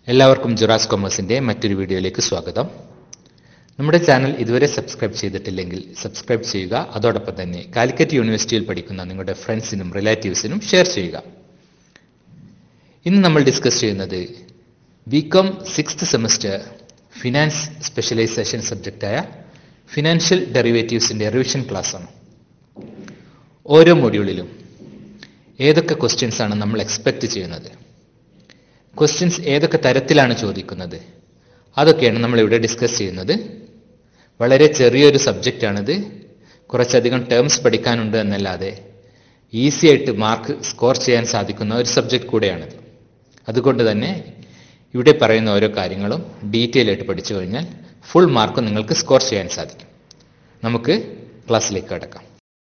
എല്ലാവർക്കും ജുറാസ് കൊമേഴ്സിന്റെ മറ്റൊരു വീഡിയോയിലേക്ക് സ്വാഗതം നമ്മുടെ ചാനൽ ഇതുവരെ സബ്സ്ക്രൈബ് ചെയ്തിട്ടില്ലെങ്കിൽ സബ്സ്ക്രൈബ് ചെയ്യുക അതോടൊപ്പം തന്നെ കാലിക്കറ്റ് യൂണിവേഴ്സിറ്റിയിൽ പഠിക്കുന്ന നിങ്ങളുടെ ഫ്രണ്ട്സിനും റിലേറ്റീവ്സിനും ഷെയർ ചെയ്യുക ഇന്ന് നമ്മൾ ഡിസ്കസ് ചെയ്യുന്നത് B Com sixth semester finance specialisation സബ്ജക്റ്റായ ഫിനാൻഷ്യൽ ഡെറിവേറ്റീവ്സിന്റെ റിവിഷൻ ക്ലാസ്സാണ് ഓരോ മൊഡ്യൂളിലും ഏതൊക്കെ ക്വസ്റ്റ്യൻസ് ആണ് നമ്മൾ എക്സ്പെക്ട് ചെയ്യുന്നത് ക്വസ്റ്റ്യൻസ് ഏതൊക്കെ തരത്തിലാണ് ചോദിക്കുന്നത് അതൊക്കെയാണ് നമ്മൾ ഇവിടെ ഡിസ്കസ് ചെയ്യുന്നത് വളരെ ചെറിയൊരു സബ്ജക്റ്റാണിത് കുറച്ചധികം ടേംസ് പഠിക്കാനുണ്ട് എന്നല്ലാതെ ഈസി ആയിട്ട് മാർക്ക് സ്കോർ ചെയ്യാൻ സാധിക്കുന്ന ഒരു സബ്ജക്റ്റ് കൂടെയാണിത് അതുകൊണ്ട് തന്നെ ഇവിടെ പറയുന്ന ഓരോ കാര്യങ്ങളും ഡീറ്റെയിൽ ആയിട്ട് പഠിച്ചു കഴിഞ്ഞാൽ ഫുൾ മാർക്ക് നിങ്ങൾക്ക് സ്കോർ ചെയ്യാൻ സാധിക്കും നമുക്ക് ക്ലാസ്സിലേക്ക് കടക്കാം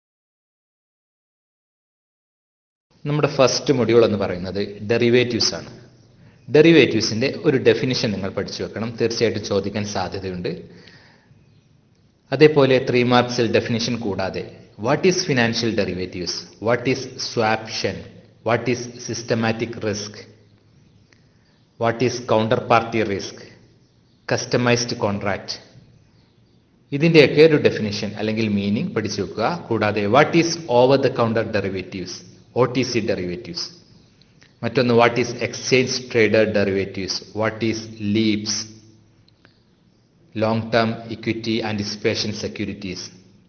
നമ്മുടെ ഫസ്റ്റ് മൊഡ്യൂൾ എന്ന് പറയുന്നത് ഡെറിവേറ്റീവ്സ് ആണ് ഡെറിവേറ്റീവ്സിന്റെ ഒരു ഡെഫിനിഷൻ നിങ്ങൾ പഠിച്ചു വെക്കണം തീർച്ചയായിട്ടും ചോദിക്കാൻ സാധ്യതയുണ്ട് അതേപോലെ ത്രീ മാർക്സിൽ ഡെഫിനിഷൻ കൂടാതെ what is financial derivatives what is swaption what is systematic risk what is counter party risk customised contract ഇതിൻ്റെയൊക്കെ ഒരു ഡെഫിനിഷൻ അല്ലെങ്കിൽ മീനിങ് പഠിച്ചു വെക്കുക കൂടാതെ what is over the counter derivatives O T C derivatives മറ്റൊന്ന് what is exchange traded derivatives what is LEAPS long term equity anticipation securities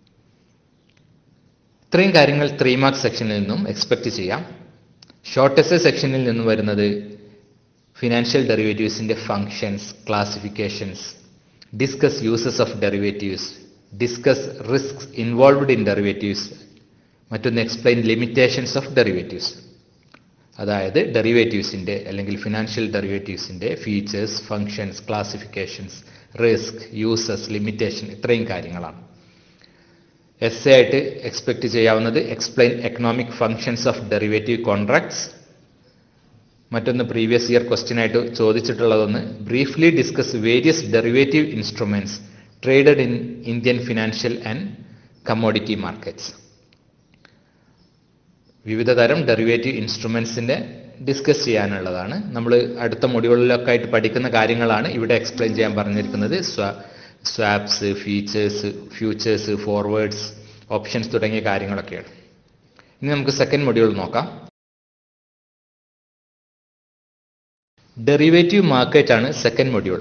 ഇത്രയും കാര്യങ്ങൾ three mark സെക്ഷനിൽ നിന്നും എക്സ്പെക്ട് ചെയ്യാം ഷോർട്ടസ്റ്റ് സെക്ഷനിൽ നിന്നും വരുന്നത് ഫിനാൻഷ്യൽ ഡെറിവേറ്റീവ്സിന്റെ functions classifications discuss uses of derivatives discuss risk involved in derivatives മറ്റൊന്ന് എക്സ്പ്ലെയിൻ ലിമിറ്റേഷൻസ് ഓഫ് ഡെറിവേറ്റീവ്സ് അതായത് ഡെറിവേറ്റീവ്സിന്റെ അല്ലെങ്കിൽ ഫിനാൻഷ്യൽ ഡെറിവേറ്റീവ്സിന്റെ features functions classifications risk uses limitation ഇത്രയും കാര്യങ്ങളാണ് എസ് എ ആയിട്ട് എക്സ്പെക്ട് ചെയ്യാവുന്നത് explain economic functions of derivative contracts മറ്റൊന്ന് പ്രീവിയസ് ഇയർ ക്വസ്റ്റ്യൻ ആയിട്ട് ചോദിച്ചിട്ടുള്ളതൊന്ന് briefly discuss various derivative instruments traded in Indian financial and commodity markets വിവിധ തരം ഡെറിവേറ്റീവ് ഇൻസ്ട്രുമെന്റ്സിന്റെ ഡിസ്കസ് ചെയ്യാനുള്ളതാണ് നമ്മൾ അടുത്ത മൊഡ്യൂളിലൊക്കെ ആയിട്ട് പഠിക്കുന്ന കാര്യങ്ങളാണ് ഇവിടെ എക്സ്പ്ലെയിൻ ചെയ്യാൻ പറഞ്ഞിരിക്കുന്നത് swaps features futures forwards options തുടങ്ങിയ കാര്യങ്ങളൊക്കെയാണ് ഇനി നമുക്ക് സെക്കൻഡ് മൊഡ്യൂൾ നോക്കാം ഡെറിവേറ്റീവ് മാർക്കറ്റ് ആണ് സെക്കൻഡ് മൊഡ്യൂൾ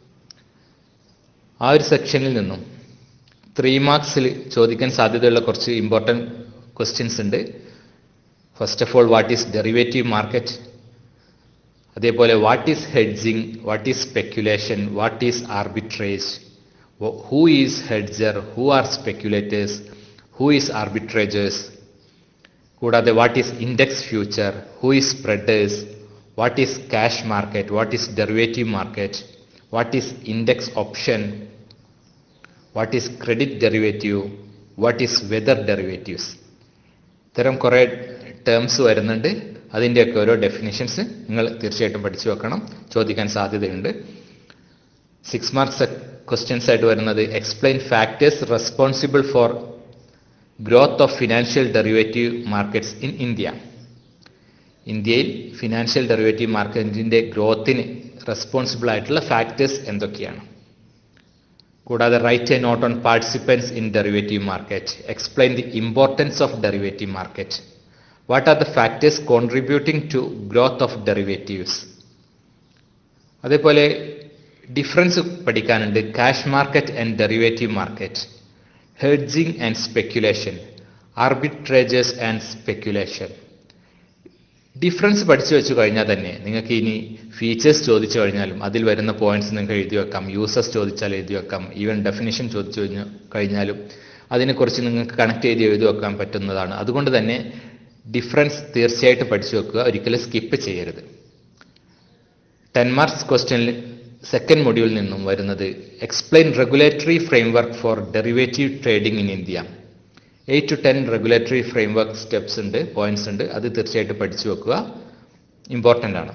ആ ഒരു സെക്ഷനിൽ നിന്നും ത്രീ മാർക്സിൽ ചോദിക്കാൻ സാധ്യതയുള്ള കുറച്ച് ഇമ്പോർട്ടൻറ്റ് ക്വസ്റ്റ്യൻസ് ഉണ്ട് first of all what is derivative market അതേപോലെ what is hedging what is speculation what is arbitrage who is hedger who are speculators who is arbitrageurs കൂടാതെ what is index future who is spreaders what is cash market what is derivative market what is index option what is credit derivative what is weather derivatives ഇത്തരം കുറേ terms വരുന്നുണ്ട് അതിൻ്റെയൊക്കെ ഓരോ definitions നിങ്ങൾ തീർച്ചയായിട്ടും പഠിച്ചു വെക്കണം ചോദിക്കാൻ സാധ്യതയുണ്ട് സിക്സ് മാർക്സ് ക്വസ്റ്റ്യൻസ് ആയിട്ട് വരുന്നത് explain factors responsible for growth of financial derivative markets in India ഇന്ത്യയിൽ ഫിനാൻഷ്യൽ ഡെറിവേറ്റീവ് മാർക്കറ്റിന്റെ ഗ്രോത്തിന് റെസ്പോൺസിബിൾ ആയിട്ടുള്ള ഫാക്ടേഴ്സ് എന്തൊക്കെയാണ് കൂടാതെ write a note on participants in derivative market explain the importance of derivative market what are the factors contributing to growth of derivatives അതേപോലെ difference പഠിക്കാനുണ്ട് cash market and derivative market hedging and speculation arbitrageurs and speculation difference പഠിച്ചു വെച്ചു കഴിഞ്ഞാൽ തന്നെ നിങ്ങൾക്ക് ഇനി features ചോദിച്ചു കഴിഞ്ഞാലും അതിൽ വരുന്ന പോയിന്റ്സ് നിങ്ങൾക്ക് എഴുതി വെക്കാം യൂസേഴ്സ് ചോദിച്ചാൽ എഴുതി വെക്കാം ഈവൻ ഡെഫിനിഷൻ ചോദിച്ചു കഴിഞ്ഞു കഴിഞ്ഞാലും അതിനെക്കുറിച്ച് നിങ്ങൾക്ക് കണക്ട് ചെയ്ത് എഴുതി വെക്കാൻ പറ്റുന്നതാണ് അതുകൊണ്ട് തന്നെ ഡിഫറൻസ് തീർച്ചയായിട്ടും പഠിച്ചു വെക്കുക ഒരിക്കലും സ്കിപ്പ് ചെയ്യരുത് ടെൻ മാർക്സ് ക്വസ്റ്റ്യനിൽ സെക്കൻഡ് മൊഡ്യൂളിൽ നിന്നും വരുന്നത് explain regulatory framework for derivative trading in India eight to ten regulatory framework steps ഉണ്ട് പോയിന്റ്സ് ഉണ്ട് അത് തീർച്ചയായിട്ടും പഠിച്ചു വെക്കുക ഇമ്പോർട്ടൻ്റ് ആണ്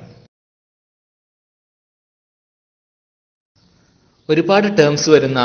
ഒരുപാട് ടേംസ് വരുന്ന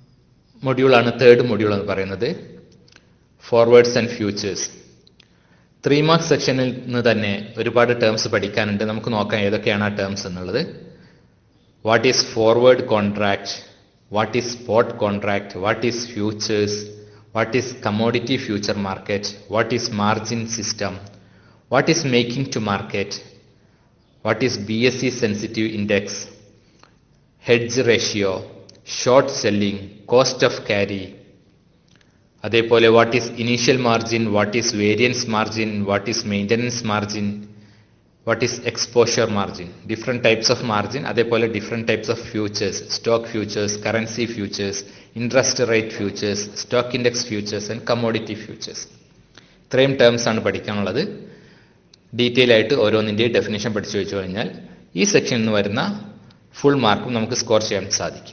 മൊഡ്യൂളാണ് തേർഡ് മൊഡ്യൂൾ എന്ന് പറയുന്നത് forwards and futures three mark സെക്ഷനിൽ നിന്ന് തന്നെ ഒരുപാട് ടേംസ് പഠിക്കാനുണ്ട് നമുക്ക് നോക്കാം ഏതൊക്കെയാണ് ആ ടേംസ് എന്നുള്ളത് what is forward contract what is spot contract what is futures what is commodity future market what is margin system what is making to market what is B S C sensitive index hedge ratio short selling cost of carry അതേപോലെ what is initial margin what is variance margin what is maintenance margin what is exposure margin different types of margin അതേപോലെ different types of futures stock futures currency futures interest rate futures stock index futures and commodity futures ഇത്രയും terms ആണ് പഠിക്കാനുള്ളത് detail ആയിട്ട് ഓരോന്നിൻ്റെയും definition പഠിച്ചു വെച്ചു കഴിഞ്ഞാൽ ഈ സെക്ഷനിൽ നിന്ന് വരുന്ന ഫുൾ മാർക്കും നമുക്ക് സ്കോർ ചെയ്യാൻ സാധിക്കും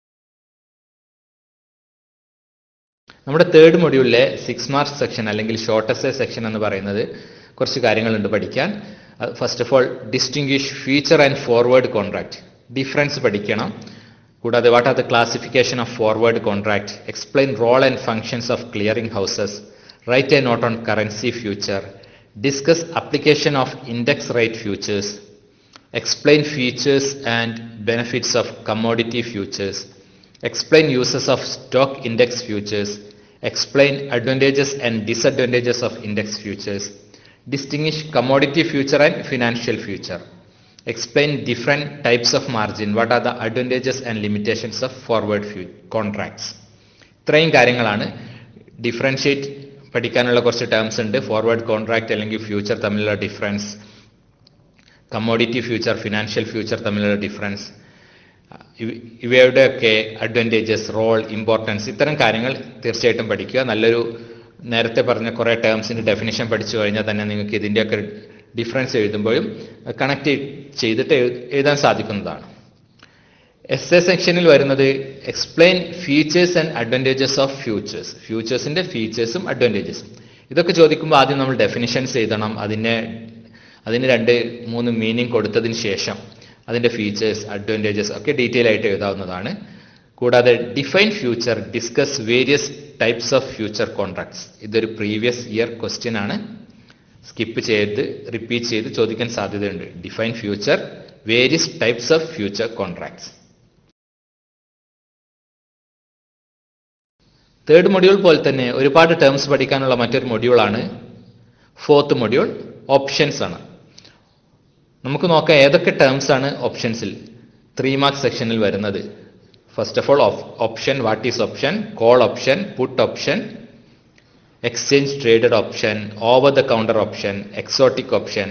നമ്മുടെ തേർഡ് മൊഡ്യൂളിലെ സിക്സ് മാർക്ക് സെക്ഷൻ അല്ലെങ്കിൽ ഷോർട്ടസ്റ്റ് സെക്ഷൻ എന്ന് പറയുന്നത് കുറച്ച് കാര്യങ്ങളുണ്ട് പഠിക്കാൻ first of all distinguish future and forward contract difference പഠിക്കണം കൂടാതെ what are the classification of forward contract explain role and functions of clearing houses write a note on currency future discuss application of index rate futures explain features and benefits of commodity futures, explain uses of stock index futures, explain advantages and disadvantages of index futures, distinguish commodity future and financial future, explain different types of margin, what are the advantages and limitations of forward fu- contracts. ഇത്രയും കാര്യങ്ങളാണ് differentiate പഠിക്കാനുള്ള കുറച്ച് terms ഉണ്ട് forward contract അല്ലെങ്കിൽ future തമ്മിലുള്ള difference commodity future financial future തമ്മിലുള്ള difference ഇവയുടെയൊക്കെ advantages role importance ഇത്തരം കാര്യങ്ങൾ തീർച്ചയായിട്ടും പഠിക്കുക നല്ലൊരു നേരത്തെ പറഞ്ഞ കുറേ ടേംസിൻ്റെ ഡെഫിനേഷൻ പഠിച്ചു കഴിഞ്ഞാൽ തന്നെ നിങ്ങൾക്ക് ഇതിൻ്റെയൊക്കെ ഡിഫറൻസ് എഴുതുമ്പോഴും കണക്ട് ചെയ്തിട്ട് എഴുതാൻ സാധിക്കുന്നതാണ് എസ് എ സെക്ഷനിൽ വരുന്നത് explain features and advantages of futures ഫ്യൂച്ചേഴ്സിൻ്റെ ഫീച്ചേഴ്സും അഡ്വാൻറ്റേജസും ഇതൊക്കെ ചോദിക്കുമ്പോൾ ആദ്യം നമ്മൾ ഡെഫിനിഷൻസ് എഴുതണം അതിനെ അതിന് രണ്ട് മൂന്ന് മീനിങ് കൊടുത്തതിന് ശേഷം അതിൻ്റെ ഫീച്ചേഴ്സ് അഡ്വാൻറ്റേജസ് ഒക്കെ ഡീറ്റെയിൽ ആയിട്ട് എഴുതാവുന്നതാണ് കൂടാതെ define future discuss various types of future contracts ഇതൊരു പ്രീവിയസ് ഇയർ ക്വസ്റ്റ്യൻ ആണ് സ്കിപ്പ് ചെയ്ത് റിപ്പീറ്റ് ചെയ്ത് ചോദിക്കാൻ സാധ്യതയുണ്ട് define future various types of future contracts third module പോലെ തന്നെ ഒരുപാട് ടേംസ് പഠിക്കാനുള്ള മറ്റൊരു മൊഡ്യൂളാണ് ഫോർത്ത് മൊഡ്യൂൾ ഓപ്ഷൻസ് ആണ് നമുക്ക് നോക്കാം ഏതൊക്കെ ടേംസ് ആണ് ഓപ്ഷൻസിൽ ത്രീ മാർക്ക് സെക്ഷനിൽ വരുന്നത് first of all option what is option call option put option exchange traded option over the counter option exotic option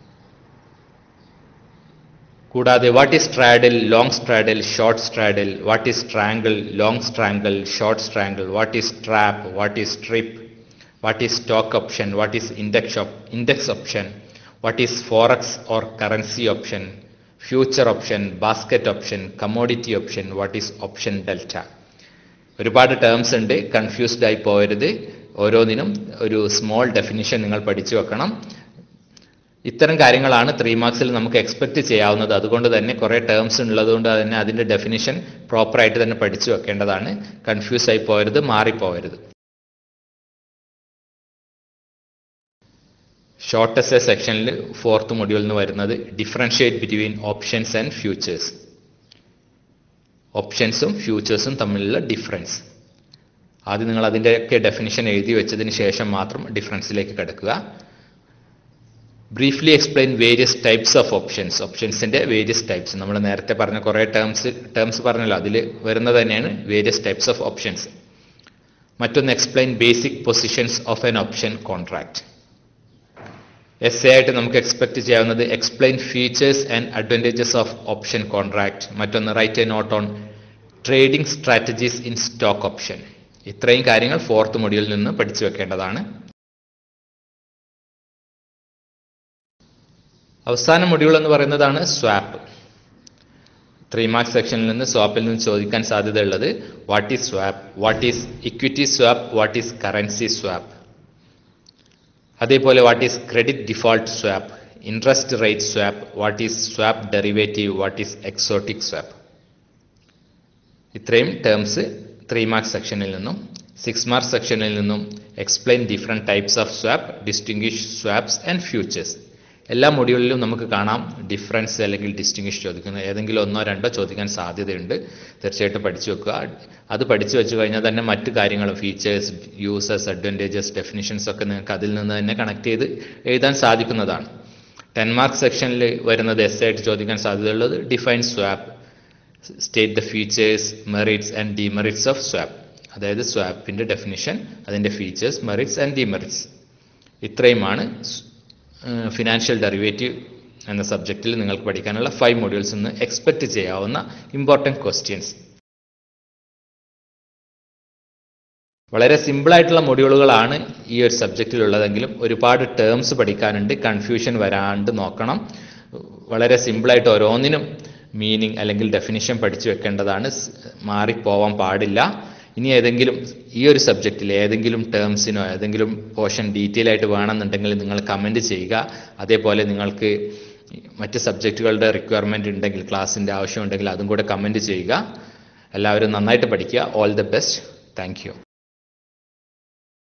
കൂടാതെ what is straddle long straddle short straddle what is strangle long strangle short strangle what is trap what is trip what is stock option, what is index, op- index option, what is forex or currency option, future option, basket option, commodity option, what is option delta. ഒരുപാട് terms ഉണ്ട് confused ആയി പോകരുത് ഓരോന്നിനും ഒരു small definition നിങ്ങൾ പഠിച്ചു വെക്കണം ഇത്തരം കാര്യങ്ങളാണ് ത്രീ മാർക്സിൽ നമുക്ക് എക്സ്പെക്ട് ചെയ്യാവുന്നത് അതുകൊണ്ട് തന്നെ കുറേ ടേംസ് ഉള്ളതുകൊണ്ട് തന്നെ അതിൻ്റെ ഡെഫിനിഷൻ പ്രോപ്പറായിട്ട് തന്നെ പഠിച്ചു വെക്കേണ്ടതാണ് കൺഫ്യൂസ് ആയി പോകരുത് മാറിപ്പോകരുത് ഷോർട്ടസ്റ്റ് സെക്ഷനിൽ ഫോർത്ത് മൊഡ്യൂളിൽ നിന്ന് വരുന്നത് differentiate between options and futures ഓപ്ഷൻസും ഫ്യൂച്ചേഴ്സും തമ്മിലുള്ള ഡിഫറൻസ് ആദ്യം നിങ്ങൾ അതിൻ്റെയൊക്കെ ഡെഫിനിഷൻ എഴുതി വെച്ചതിന് ശേഷം മാത്രം ഡിഫറൻസിലേക്ക് കിടക്കുക briefly explain various types of options ഓപ്ഷൻസിന്റെ വേരിയസ് ടൈപ്സ് നമ്മൾ നേരത്തെ പറഞ്ഞ കുറേ ടേംസ് ടേംസ് പറഞ്ഞല്ലോ അതിൽ വരുന്നത് തന്നെയാണ് വേരിയസ് ടൈപ്സ് ഓഫ് ഓപ്ഷൻസ് മറ്റൊന്ന് explain basic positions of an option contract S A ആയിട്ട് നമുക്ക് എക്സ്പെക്ട് ചെയ്യാവുന്നത് explain features and advantages of option contract മറ്റൊന്ന് write a note on trading strategies in stock option ഇത്രയും കാര്യങ്ങൾ ഫോർത്ത് മൊഡ്യൂളിൽ നിന്ന് പഠിച്ചു വെക്കേണ്ടതാണ് അവസാന മൊഡ്യൂൾ എന്ന് പറയുന്നതാണ് സ്വാപ്പ് ത്രീ മാർക്ക് സെക്ഷനിൽ നിന്ന് സ്വാപ്പിൽ നിന്ന് ചോദിക്കാൻ സാധ്യതയുള്ളത് what is swap what is equity swap what is currency swap അതേപോലെ what is credit default swap interest rate swap what is swap derivative what is exotic swap ഇത്രയും terms three mark സെക്ഷനിൽ നിന്നും six mark സെക്ഷനിൽ നിന്നും explain different types of swap distinguish swaps and futures എല്ലാ മൊഡ്യൂളിലും നമുക്ക് കാണാം ഡിഫറൻസ് അല്ലെങ്കിൽ ഡിസ്റ്റിങ്വിഷ് ചോദിക്കുന്നത് ഏതെങ്കിലും ഒന്നോ രണ്ടോ ചോദിക്കാൻ സാധ്യതയുണ്ട് തീർച്ചയായിട്ടും പഠിച്ചു വെക്കുക അത് പഠിച്ചു വെച്ച് കഴിഞ്ഞാൽ തന്നെ മറ്റു കാര്യങ്ങളും ഫീച്ചേഴ്സ് യൂസേഴ്സ് അഡ്വാൻറ്റേജസ് ഡെഫിനിഷൻസ് ഒക്കെ നിങ്ങൾക്ക് അതിൽ നിന്ന് തന്നെ കണക്ട് ചെയ്ത് എഴുതാൻ സാധിക്കുന്നതാണ് ടെൻ മാർക്ക് സെക്ഷനിൽ വരുന്നത് എസ് ആയിട്ട് ചോദിക്കാൻ സാധ്യതയുള്ളത് define swap state the features merits and demerits of swap അതായത് സ്വാപ്പിൻ്റെ ഡെഫിനിഷൻ അതിൻ്റെ ഫീച്ചേഴ്സ് മെറിറ്റ്സ് ആൻഡ് ഡിമെറിറ്റ്സ് ഇത്രയുമാണ് ഫിനാൻഷ്യൽ ഡെറിവേറ്റീവ് എന്ന സബ്ജക്റ്റിൽ നിങ്ങൾക്ക് പഠിക്കാനുള്ള ഫൈവ് മൊഡ്യൂൾസ് നിന്ന് എക്സ്പെക്ട് ചെയ്യാവുന്ന ഇമ്പോർട്ടൻറ്റ് ക്വസ്റ്റ്യൻസ് വളരെ സിമ്പിളായിട്ടുള്ള മൊഡ്യൂളുകളാണ് ഈ ഒരു സബ്ജക്റ്റിലുള്ളതെങ്കിലും ഒരുപാട് ടേംസ് പഠിക്കാനുണ്ട് കൺഫ്യൂഷൻ വരാണ്ട് നോക്കണം വളരെ സിമ്പിളായിട്ട് ഓരോന്നിനും മീനിങ് അല്ലെങ്കിൽ ഡെഫിനിഷൻ പഠിച്ചു വെക്കേണ്ടതാണ് മാറിപ്പോവാൻ പാടില്ല ഇനി ഏതെങ്കിലും ഈ ഒരു സബ്ജക്റ്റിൽ ഏതെങ്കിലും ടേംസിനോ ഏതെങ്കിലും പോർഷൻ ഡീറ്റെയിൽ ആയിട്ട് വേണമെന്നുണ്ടെങ്കിൽ നിങ്ങൾ കമൻറ്റ് ചെയ്യുക അതേപോലെ നിങ്ങൾക്ക് മറ്റ് സബ്ജക്റ്റുകളുടെ റിക്വയർമെൻ്റ് ഉണ്ടെങ്കിൽ ക്ലാസ്സിൻ്റെ ആവശ്യമുണ്ടെങ്കിൽ അതും കൂടെ കമൻറ്റ് ചെയ്യുക എല്ലാവരും നന്നായിട്ട് പഠിക്കുക ഓൾ ദ ബെസ്റ്റ് താങ്ക്